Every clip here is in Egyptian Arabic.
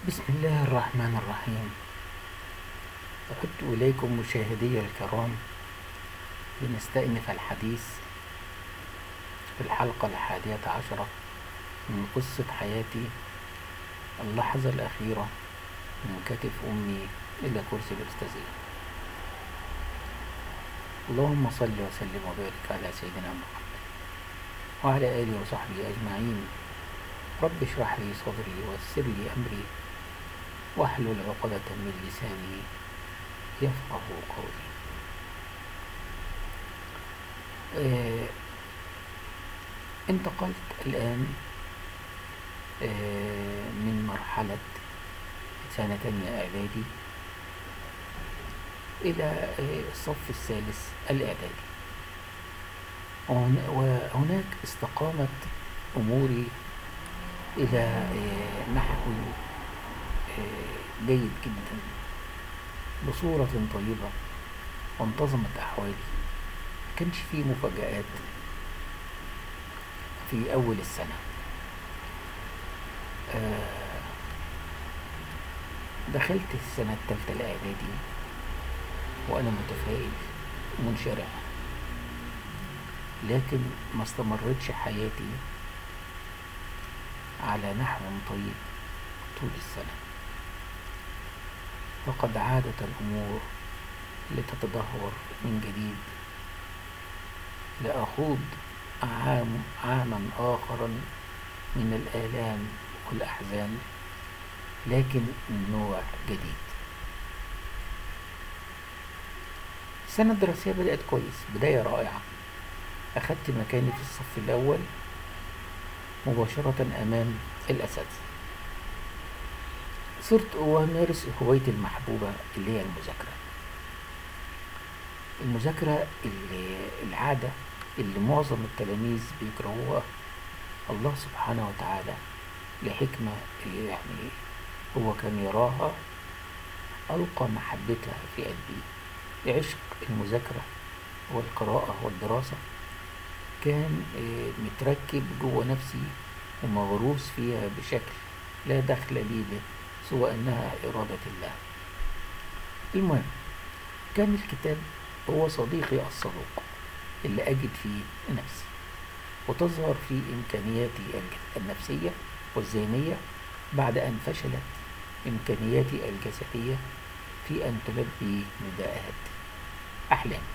بسم الله الرحمن الرحيم عدت إليكم مشاهدي الكرام لنستأنف الحديث في الحلقة الحادية عشرة من قصة حياتي اللحظة الأخيرة من كتف أمي إلى كرسي الأستاذية اللهم صل وسلم وبارك على سيدنا محمد وعلى آله وصحبه أجمعين رب اشرح لي صدري ويسر لي أمري واحلل عقدة من لساني يفقه قولي آه انتقلت الآن آه من مرحلة سنة تانية إعدادي إلى آه الصف الثالث الإعدادي وهناك استقامت أموري إلى نحو جيد جدا بصورة طيبة وانتظمت أحوالي كانش فيه مفاجآت في أول السنة دخلت السنة التالتة الإعدادي وأنا متفائل ومنشرح لكن ما استمرتش حياتي على نحو طيب طول السنة فقد عادت الأمور لتتدهور من جديد لأخوض عام عاما آخرا من الآلام والأحزان لكن من نوع جديد السنة الدراسية بدأت كويس بداية رائعة أخدت مكاني في الصف الأول مباشرة أمام الأساتذة صرت أمارس هوايتي المحبوبة اللي هي المذاكرة المذاكرة اللي العادة اللي معظم التلاميذ بيكرهوها الله سبحانه وتعالى لحكمة يعني هو كان يراها ألقى محبتها في قلبي عشق المذاكرة والقراءة والدراسة كان متركب جوه نفسي ومغروس فيها بشكل لا دخل لي به سوى أنها إرادة الله المهم كان الكتاب هو صديقي الصدوق اللي أجد فيه نفسي وتظهر في إمكانياتي النفسية والذهنية بعد أن فشلت إمكانياتي الجسدية في أن تلبي نداءات أحلامي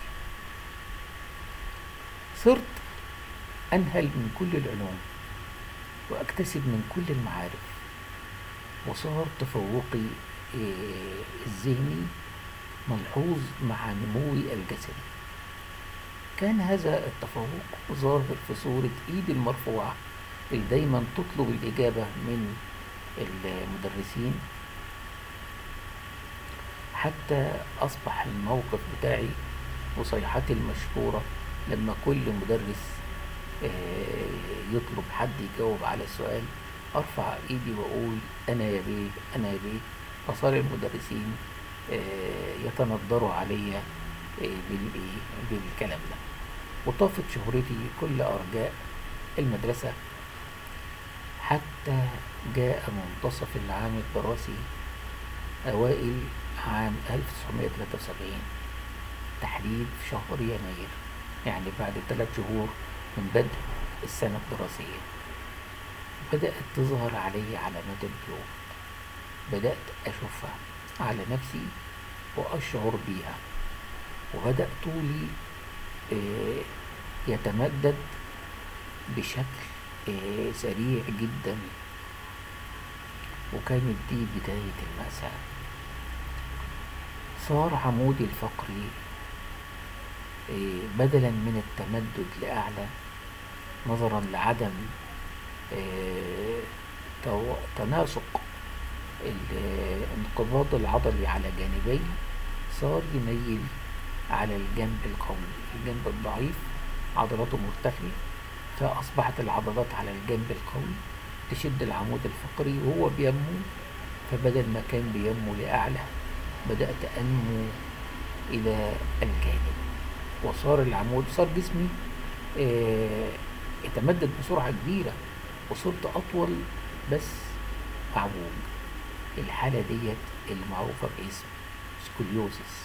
صرت أنهل من كل العلوم وأكتسب من كل المعارف وصار تفوقي الذهني ملحوظ مع نموي الجسدي كان هذا التفوق ظاهر في صورة إيدي المرفوعة اللي دايما تطلب الإجابة من المدرسين حتى أصبح الموقف بتاعي وصيحتي المشهورة لما كل مدرس يطلب حد يجاوب على السؤال ارفع ايدي واقول انا يا بيه انا يا بيه فصار المدرسين يتندروا عليا بالكلام ده وطافت شهرتي كل ارجاء المدرسة حتى جاء منتصف العام الدراسي اوائل عام 1973 تحديد في شهر يناير يعني بعد ثلاث شهور من بدء السنة الدراسية بدأت تظهر علي علامات البلوغ بدأت أشوفها على نفسي وأشعر بيها وبدأ طولي يتمدد بشكل سريع جدا وكانت دي بداية المأساة صار عمودي الفقري بدلا من التمدد لأعلى نظرا لعدم تناسق الانقباض العضلي على جانبي صار يميل على الجنب القوي الجنب الضعيف عضلاته مرتخية فأصبحت العضلات على الجنب القوي تشد العمود الفقري وهو بينمو فبدل ما كان بينمو لأعلى بدأت أنمو إلى الجانب وصار العمود صار جسمي آه يتمدد بسرعة كبيرة وصرت أطول بس معوج الحالة ديت المعروفة باسم سكوليوزيس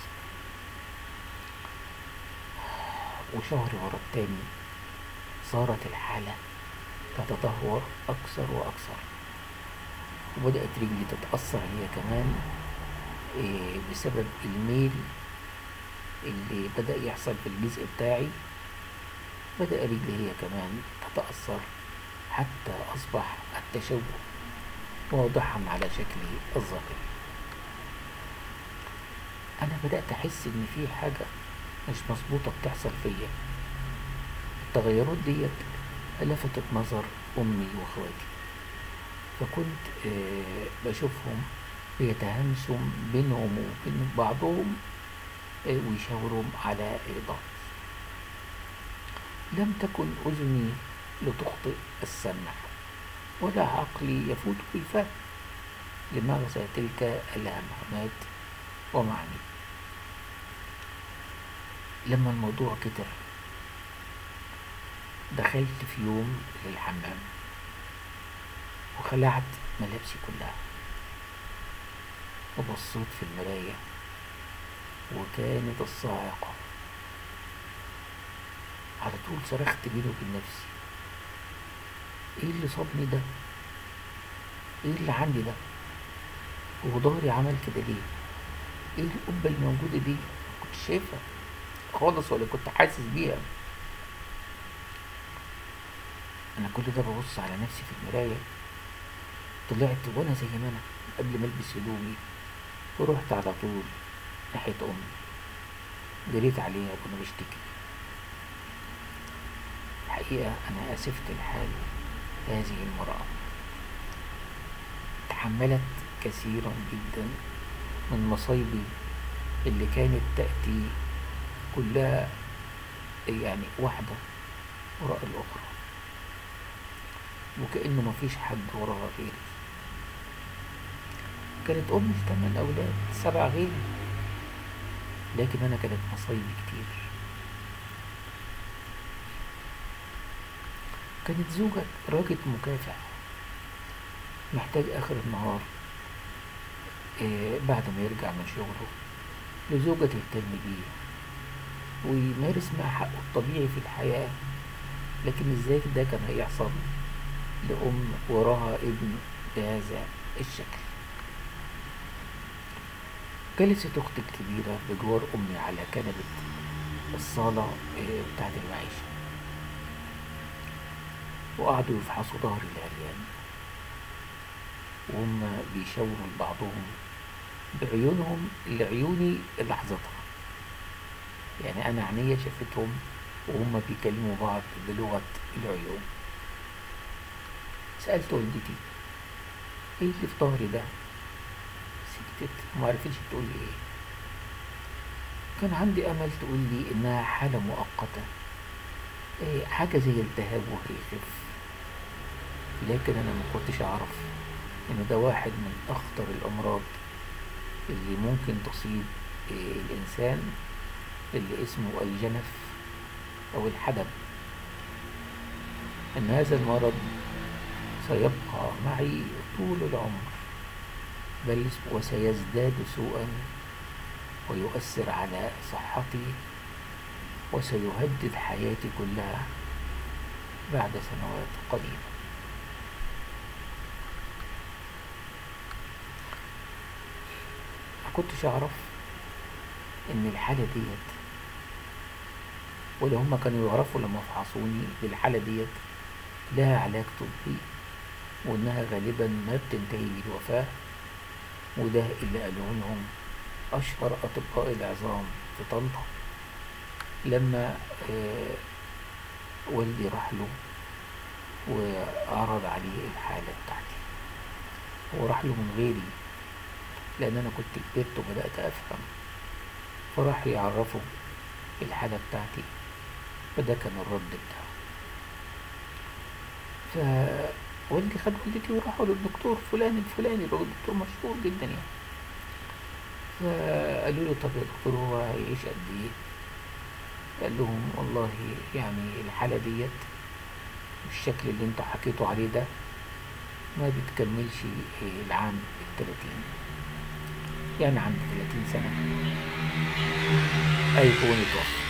وشهر ورا التاني صارت الحالة تتدهور أكثر وأكثر وبدأت رجلي تتأثر هي كمان إيه، بسبب الميل اللي بدأ يحصل في الجزء بتاعي بدأ رجلي هي كمان تتأثر حتى أصبح التشوه واضحا على شكله الظاهري أنا بدأت أحس إن في حاجة مش مظبوطة بتحصل فيا التغيرات ديت لفتت نظر أمي وأخواتي فكنت آه، بشوفهم بيتهمسوا بينهم وبين بعضهم آه، ويشاوروا على بعض لم تكن أذني لتخطئ السمع ولا عقلي يفوت بالفهم لمغزى تلك الهمهمات ومعني لما الموضوع كتر دخلت في يوم للحمام وخلعت ملابسي كلها وبصيت في المراية وكانت الصاعقة على طول صرخت بيني وبين نفسي ايه اللي صابني ده ايه اللي عندي ده وظهري عمل كده ليه ايه القبة الموجودة دي كنت شايفها خالص ولا كنت حاسس بيها انا كل ده ببص على نفسي في المراية طلعت وانا زي ما انا قبل ما البس هدومي ورحت على طول ناحية امي جريت عليها وانا بشتكي الحقيقة انا اسفت الحال هذه المرأة تحملت كثيرا جدا من مصايبي اللي كانت تأتي كلها يعني واحدة وراء الأخرى وكأنه مفيش حد وراها غيري كانت أمي ثمان أولاد سبع غيري لكن أنا كانت مصايبي كتير كانت زوجة راجل مكافح محتاج آخر النهار آه بعد ما يرجع من شغله لزوجة تهتم بيه ويمارس معاه حقه الطبيعي في الحياة لكن ازاي ده كان هيحصل لأم وراها ابن بهذا الشكل جلست أختي الكبيرة بجوار أمي على كنبة الصالة آه، بتاعت المعيشة وقعدوا يفحصوا ظهر العريان وهم بيشاوروا لبعضهم بعيونهم لعيوني لحظتها يعني أنا عينيا شافتهم وهم بيكلموا بعض بلغة العيون سألت والدتي ايه اللي في ظهري ده سكتت ومعرفتش تقول لي ايه كان عندي امل تقول لي انها حالة مؤقتة إيه حاجة زي التهاب وهيخف لكن انا ما كنتش اعرف ان ده واحد من اخطر الامراض اللي ممكن تصيب إيه الانسان اللي اسمه الجنف او الحدب ان هذا المرض سيبقى معي طول العمر بل وسيزداد سوءا ويؤثر على صحتي وسيهدد حياتي كلها بعد سنوات قليلة ما كنتش أعرف إن الحالة ديت ولا هما كانوا يعرفوا لما فحصوني بالحالة ديت لها علاج طبي وإنها غالبا ما بتنتهي بالوفاة وده اللي قالوه لهم أشهر أطباء العظام في طنطا لما آه والدي راح له وعرض عليه الحالة بتاعتي هو راح له من غيري لأن أنا كنت كبرت وبدأت أفهم فراح يعرفه الحالة بتاعتي فده كان الرد بتاعه فوالدي خد والدتي وراحوا للدكتور فلان الفلاني الراجل دكتور مشهور جدا يعني فقالوا له طب يا دكتور هو هيعيش قد ايه قال لهم والله يعني الحالة ديت بالشكل اللي انتوا حكيتوا عليه ده ما بتكملش آه، العام التلاتين يعني عند تلاتين سنة أيقوني توفى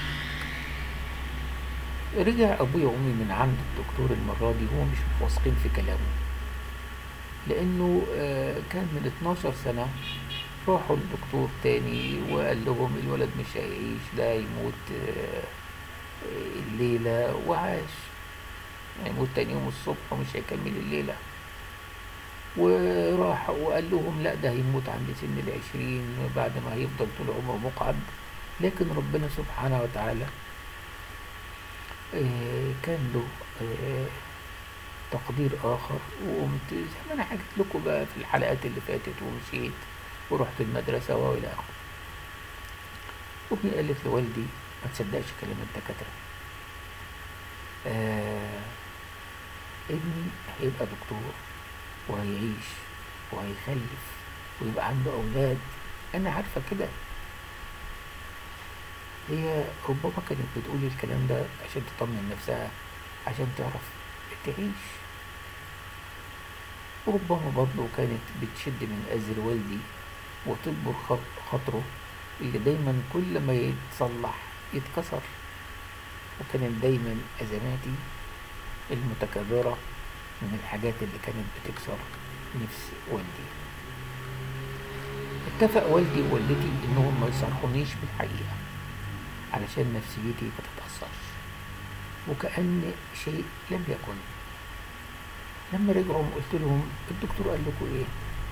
رجع أبويا وأمي من عند الدكتور المرة دي هو مش واثقين في كلامه لأنه آه، كان من 12 سنة راحوا لدكتور تاني وقال لهم الولد مش هيعيش ده يموت آه، آه، الليلة وعاش هيموت تاني يوم الصبح ومش هيكمل الليلة وراح وقال لهم لا ده هيموت عند سن العشرين بعد ما هيفضل طول عمره مقعد لكن ربنا سبحانه وتعالى آه، كان له آه، تقدير آخر وقمت زي ما أنا حكيت لكم بقى في الحلقات اللي فاتت ومشيت ورحت المدرسة وإلى آخره أمي قالت لوالدي ما تصدقش كلام الدكاترة آه ابني هيبقى دكتور وهيعيش وهيخلف ويبقى عنده أولاد أنا عارفة كده هي ربما كانت بتقول الكلام ده عشان تطمن نفسها عشان تعرف تعيش وربما برضه كانت بتشد من أزر والدي وتكبر خط- خاطره اللي دايما كل ما يتصلح يتكسر وكانت دايما أزماتي المتكررة من الحاجات اللي كانت بتكسر نفس والدي اتفق والدي ووالدتي انهم ما يصرحونيش بالحقيقة علشان نفسيتي ما تتأثرش وكأن شيء لم يكن لما رجعوا قلت لهم الدكتور قال لكم ايه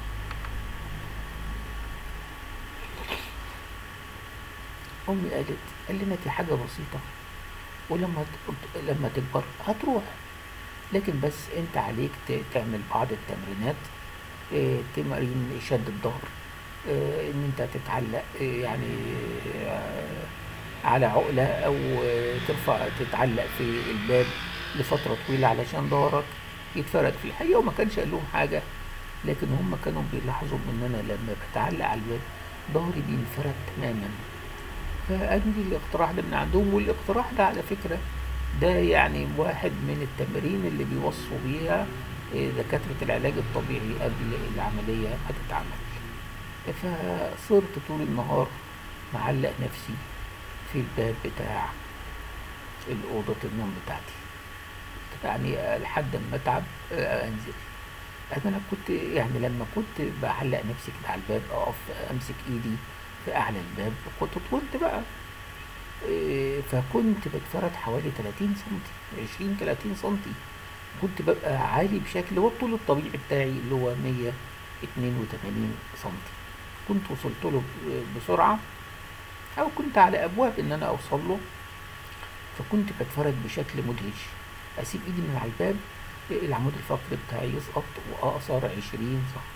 امي قالت قال لنا دي حاجه بسيطه ولما ت- لما تكبر هتروح لكن بس انت عليك ت- تعمل بعض التمرينات اه، تمارين شد الظهر اه، ان انت تتعلق اه، يعني اه، على عقلة او اه، ترفع تتعلق في الباب لفترة طويلة علشان ظهرك يتفرد في الحقيقة وما كانش قال لهم حاجة لكن هم كانوا بيلاحظوا ان انا لما بتعلق على الباب ظهري بينفرد تماما فأجلي الاقتراح ده من عندهم والاقتراح ده على فكرة ده يعني واحد من التمارين اللي بيوصوا بيها إيه، دكاترة العلاج الطبيعي قبل العملية ما تتعمل فصرت طول النهار معلق نفسي في الباب بتاع الأوضة النوم بتاعتي يعني لحد ما أتعب آه، أنزل أنا كنت يعني لما كنت بعلق نفسي كده على الباب أقف أمسك إيدي في أعلى الباب كنت طولت بقى إيه، فكنت بتفرد حوالي 30 سنتي 20 30 سنتي كنت ببقى عالي بشكل هو الطول الطبيعي بتاعي اللي هو 182 سنتي كنت وصلت له ب- بسرعة أو كنت على أبواب إن أنا أوصل له فكنت بتفرد بشكل مدهش أسيب إيدي من على الباب العمود الفقري بتاعي يسقط وأقصر 20 سنتي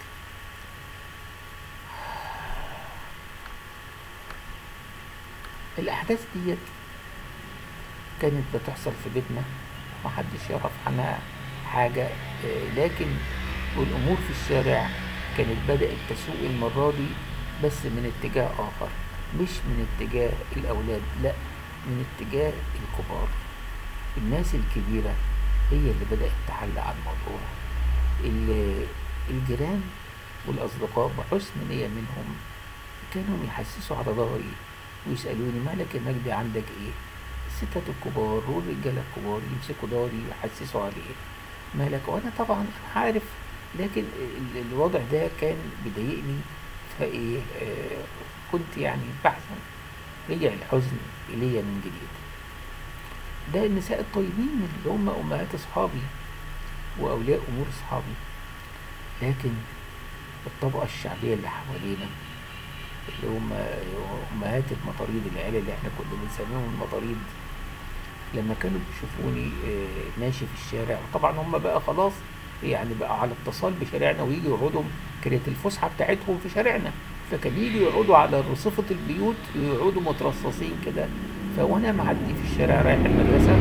الأحداث ديت كانت بتحصل في بيتنا محدش يعرف عنها حاجة آه، لكن والأمور في الشارع كانت بدأت تسوء المرة دي بس من اتجاه آخر مش من اتجاه الأولاد لا من اتجاه الكبار الناس الكبيرة هي اللي بدأت تعلق على الموضوع ال- الجيران والأصدقاء بحسن نية منهم كانوا يحسسوا على ظهري ويسألوني مالك يا مجدي عندك ايه الستات الكبار والرجالة الكبار يمسكوا ظهري ويحسسوا عليه مالك وانا طبعا انا عارف لكن ال- الوضع ده كان بيضايقني فايه آه كنت يعني بحزن رجع الحزن الي من جديد ده النساء الطيبين اللي هم امهات اصحابي واولياء امور اصحابي لكن الطبقة الشعبية اللي حوالينا اللي هم أمهات المطاريد العيال اللي احنا كنا بنسميهم المطاريد لما كانوا بيشوفوني آه، ماشي في الشارع وطبعا هم بقى خلاص يعني بقى على اتصال بشارعنا ويجوا يقعدوا كانت الفسحة بتاعتهم في شارعنا فكان يجوا يقعدوا على رصيفة البيوت ويقعدوا مترصصين كده فوانا معدي في الشارع رايح المدرسة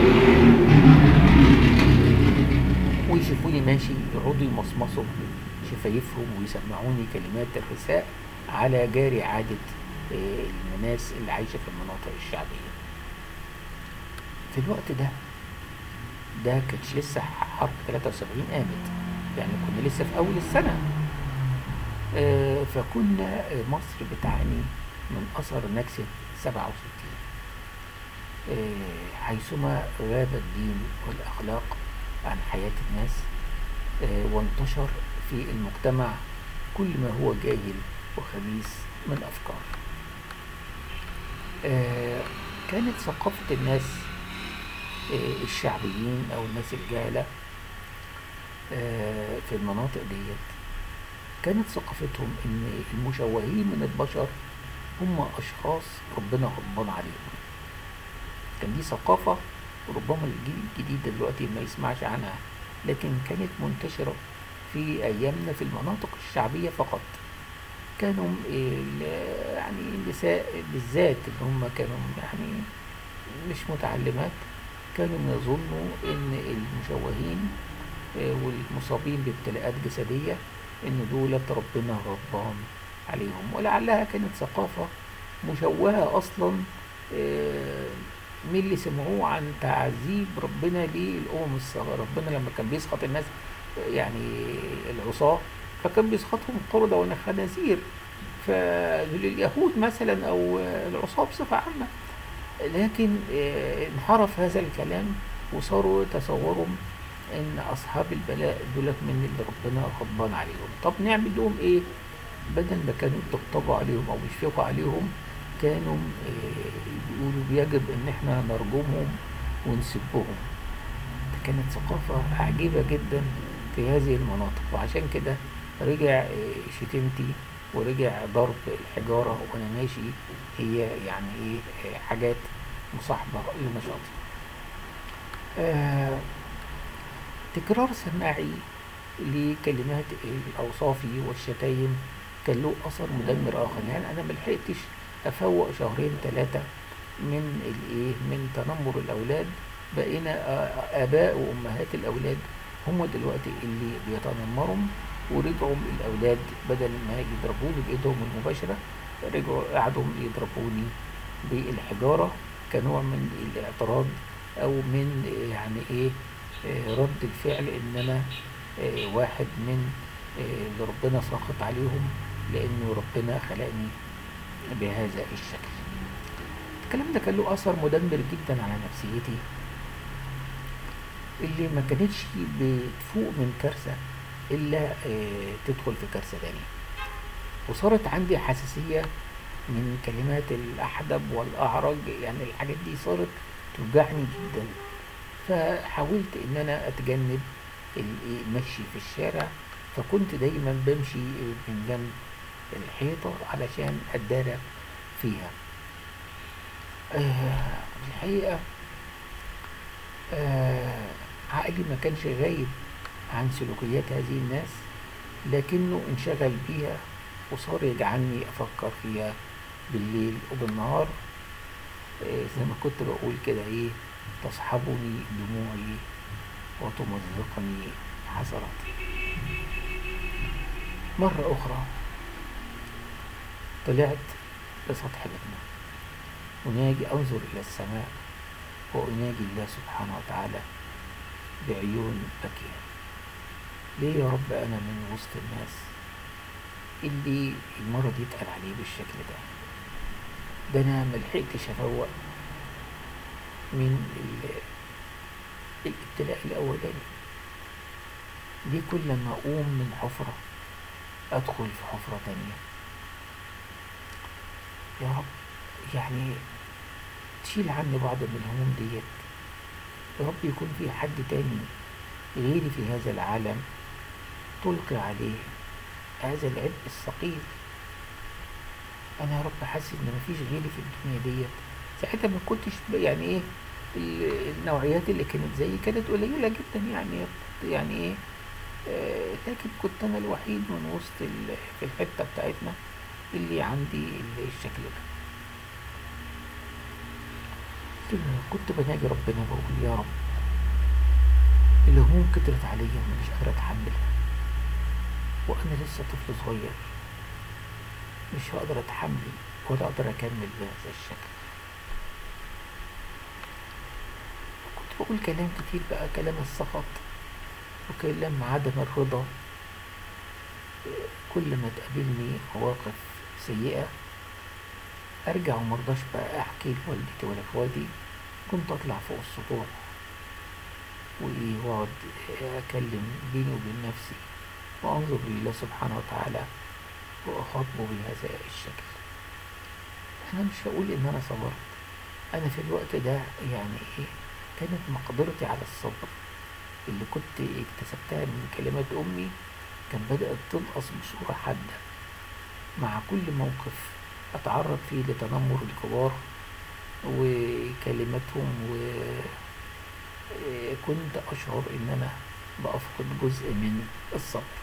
ويشوفوني ماشي يقعدوا يمصمصوا شفايفهم ويسمعوني كلمات الرثاء على جاري عادة آه، الناس اللي عايشة في المناطق الشعبية في الوقت ده ده كانتش لسه حرب 73 قامت يعني كنا لسه في أول السنة آه، فكنا آه، مصر بتعاني من أثر نكسة 67 آه، حيثما غاب الدين والأخلاق عن حياة الناس آه، وانتشر في المجتمع كل ما هو جاهل وخبيث من أفكار آه، كانت ثقافة الناس آه، الشعبيين أو الناس الجهلة آه، في المناطق ديت كانت ثقافتهم إن المشوهين من البشر هم أشخاص ربنا غضبان عليهم كان دي ثقافة ربما الجيل الجديد دلوقتي ما يسمعش عنها لكن كانت منتشرة في أيامنا في المناطق الشعبية فقط كانوا ال- يعني النساء بالذات اللي هم كانوا يعني مش متعلمات كانوا يظنوا ان المشوهين آه، والمصابين بابتلاءات جسدية ان دولت ربنا غضبان عليهم ولعلها كانت ثقافة مشوهة اصلا آه، من اللي سمعوه عن تعذيب ربنا للأمم الصغيرة ربنا لما كان بيسخط الناس آه، يعني العصاة فكان بيسخطهم قردة وخنازير فلليهود مثلا أو آه، العصاة بصفة عامة لكن آه، انحرف هذا الكلام وصاروا يتصوروا ان اصحاب البلاء دولت من اللي ربنا غضبان عليهم طب نعمل لهم ايه بدل ما كانوا يطبطبوا عليهم او يشفقوا عليهم كانوا آه، بيقولوا بيجب ان احنا نرجمهم ونسبهم ده كانت ثقافة عجيبة جدا في هذه المناطق وعشان كده رجع آه، شتمتي ورجع ضرب الحجارة وأنا ماشي هي يعني إيه آه، حاجات مصاحبة لنشاطي آه تكرار سماعي لكلمات الأوصاف والشتايم كان له أثر مدمر آخر يعني أنا ملحقتش أفوق شهرين ثلاثة من الإيه من تنمر الأولاد بقينا آه، آباء وأمهات الأولاد هم دلوقتي اللي بيتنمروا ورجعوا الأولاد بدل ما يضربوني بإيدهم المباشرة رجعوا قعدوا يضربوني بالحجارة كنوع من الاعتراض أو من آه، يعني إيه آه، رد الفعل إن أنا آه، واحد من آه، اللي ربنا ساخط عليهم لأنه ربنا خلقني بهذا الشكل الكلام ده كان له أثر مدمر جدا على نفسيتي اللي ما كانتش بتفوق من كارثة إلا آه، تدخل في كارثة تانية وصارت عندي حساسية من كلمات الأحدب والأعرج يعني الحاجات دي صارت توجعني جدا فحاولت إن أنا أتجنب ال- المشي في الشارع فكنت دايما بمشي من جنب الحيطة علشان أتدارى فيها آه الحقيقة آه عقلي ما كانش غايب عن سلوكيات هذه الناس لكنه انشغل بيها وصار يجعلني أفكر فيها بالليل وبالنهار آه زي ما كنت بقول كده إيه تصحبني دموعي وتمزقني حسراتي مرة أخرى طلعت لسطح المبنى أناجي أنظر إلى السماء وأناجي الله سبحانه وتعالى بعيون بكية ليه يا رب أنا من وسط الناس اللي المرض يتقال عليه بالشكل ده ده أنا ملحقتش أفوق من ال- الابتلاء الأولاني ليه كل ما أقوم من حفرة أدخل في حفرة تانية يا رب يعني تشيل عني بعض من الهموم ديت يا رب يكون في حد تاني غيري في هذا العالم تلقي عليه هذا العبء الثقيل انا يا رب حاسس ان مفيش غيري في الدنيا ديت ساعتها ما كنتش ب- يعني ايه ال- النوعيات اللي كانت زيي كانت قليله جدا يعني يعني ايه آه، لكن كنت انا الوحيد من وسط ال- في الحته بتاعتنا اللي عندي ال- الشكل ده كنت بناجي ربنا بقول يا رب الهموم كترت عليا ومش قادر اتحملها وانا لسه طفل صغير مش هقدر اتحمل ولا اقدر اكمل بهذا الشكل كنت بقول كلام كتير بقى كلام السخط وكان لما عدم الرضا كل ما تقابلني مواقف سيئة ارجع ومرضاش بقى احكي لوالدتي ولا اخواتي كنت اطلع فوق السطوح وايه واقعد اكلم بيني وبين نفسي وانظر لله سبحانه وتعالى واخاطبه بهذا الشكل انا مش هقول ان انا صبرت انا في الوقت ده يعني ايه كانت مقدرتي على الصبر اللي كنت اكتسبتها من كلمات امي كان بدأت تنقص بصورة حادة مع كل موقف أتعرض فيه لتنمر الكبار وكلماتهم وكنت أشعر إن أنا بأفقد جزء من الصبر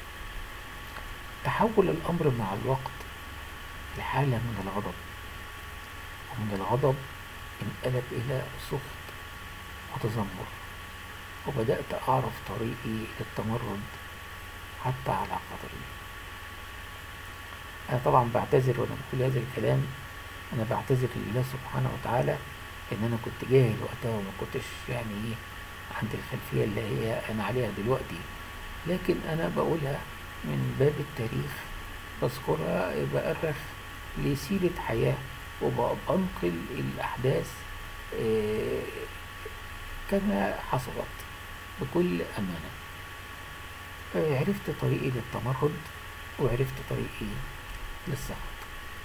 تحول الأمر مع الوقت لحالة من الغضب ومن الغضب انقلب إلى سخط وتذمر وبدأت أعرف طريقي للتمرد حتى على قدري أنا طبعا بعتذر وأنا بقول هذا الكلام أنا بعتذر لله سبحانه وتعالى إن أنا كنت جاهل وقتها وما كنتش يعني إيه عند الخلفية اللي هي أنا عليها دلوقتي لكن أنا بقولها من باب التاريخ بذكرها بأرخ لسيرة حياة وبنقل الأحداث كما حصلت بكل أمانة عرفت طريقي للتمرد وعرفت طريقي للسخط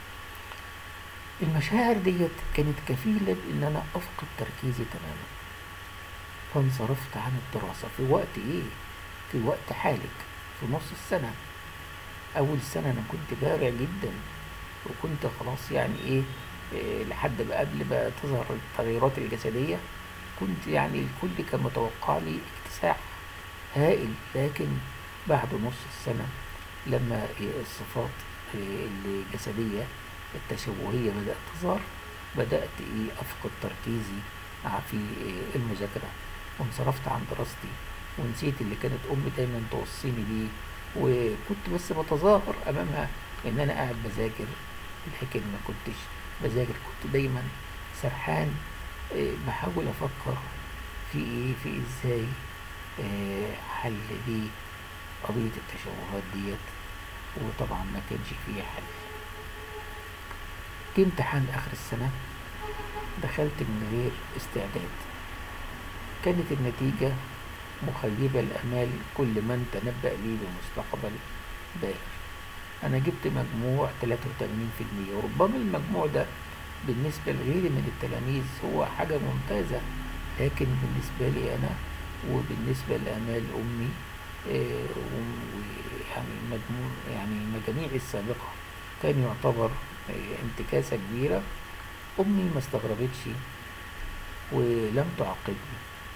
المشاعر ديت كانت كفيلة بإن أنا أفقد تركيزي تماما فانصرفت عن الدراسة في وقت إيه؟ في وقت حالك في نص السنة أول سنة أنا كنت بارع جدا وكنت خلاص يعني إيه, إيه لحد ما قبل ما تظهر التغيرات الجسدية كنت يعني الكل كان متوقع لي اكتساح هائل لكن بعد نص السنة لما الصفات الجسدية التشوهية بدأت تظهر بدأت أفقد تركيزي في المذاكرة وانصرفت عن دراستي ونسيت اللي كانت أمي دايما توصيني بيه وكنت بس بتظاهر أمامها إن أنا قاعد بذاكر لكن ما كنتش بذاكر كنت دايما سرحان بحاول أفكر في إيه في إزاي حل دي قضية التشوهات ديت وطبعا ما كانش فيها حل جه امتحان آخر السنة دخلت من غير استعداد كانت النتيجة مخيبة الأمال كل من تنبأ لي بمستقبل باهر أنا جبت مجموع 83% وربما المجموع ده بالنسبة لغيري من التلاميذ هو حاجة ممتازة لكن بالنسبة لي أنا وبالنسبة لآمال أمي ويعني مجموع يعني مجاميعي السابقة كان يعتبر انتكاسة كبيرة أمي ما استغربتش ولم تعاقبني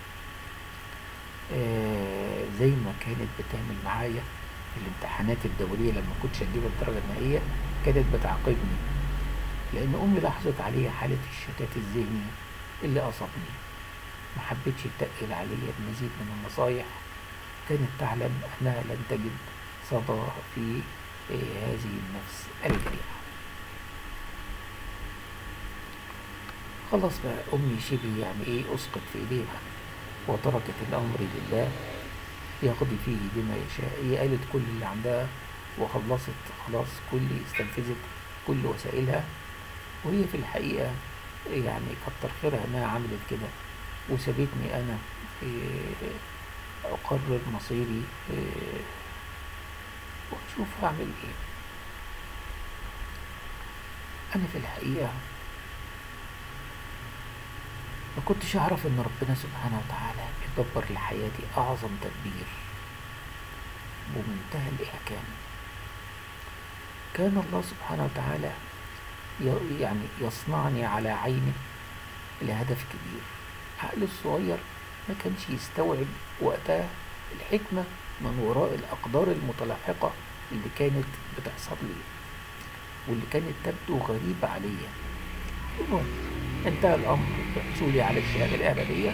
زي ما كانت بتعمل معايا في الامتحانات الدولية لما كنتش أجيب الدرجة النهائية كانت بتعاقبني لأن أمي لاحظت عليا حالة الشتات الذهني اللي أصابني ما حبتش تقل عليا بمزيد من النصايح كانت تعلم أنها لن تجد صدى في هذه النفس الجريئة خلاص بقى أمي شبه يعني إيه أسقط في إيديها وتركت الأمر لله يقضي فيه بما يشاء هي قالت كل اللي عندها وخلصت خلاص كل استنفذت كل وسائلها وهي في الحقيقة يعني كتر خيرها انها عملت كده وسابتني انا اقرر مصيري واشوف هعمل ايه انا في الحقيقة ما كنتش اعرف ان ربنا سبحانه وتعالى يدبر لحياتي اعظم تدبير بمنتهى الاحكام كان الله سبحانه وتعالى يعني يصنعني على عينه لهدف كبير عقل الصغير ما كانش يستوعب وقتها الحكمة من وراء الأقدار المتلاحقة اللي كانت بتحصل لي واللي كانت تبدو غريبة عليا المهم انتهى الأمر بحصولي على الشهادة الإعدادية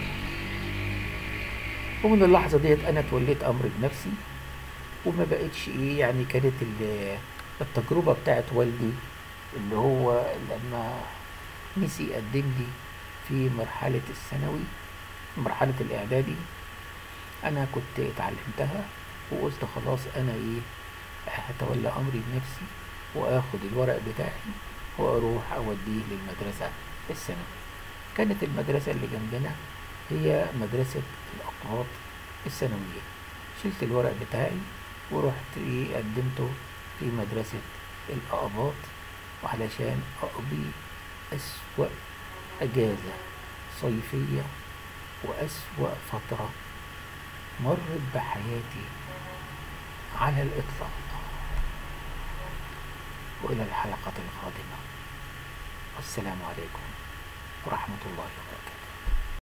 ومن اللحظة ديت أنا توليت أمر بنفسي وما بقتش إيه يعني كانت التجربة بتاعت والدي اللي هو لما نسي يقدم لي في مرحلة الثانوي مرحلة الإعدادي انا كنت اتعلمتها وقلت خلاص انا ايه هتولى امري بنفسي واخد الورق بتاعي واروح اوديه للمدرسة الثانوية كانت المدرسة اللي جنبنا هي مدرسة الأقراط الثانوية شلت الورق بتاعي ورحت إيه قدمته في مدرسة الأقباط وعلشان أقضي أسوأ أجازة صيفية وأسوأ فترة مرت بحياتي على الإطلاق وإلى الحلقة القادمة والسلام عليكم ورحمة الله وبركاته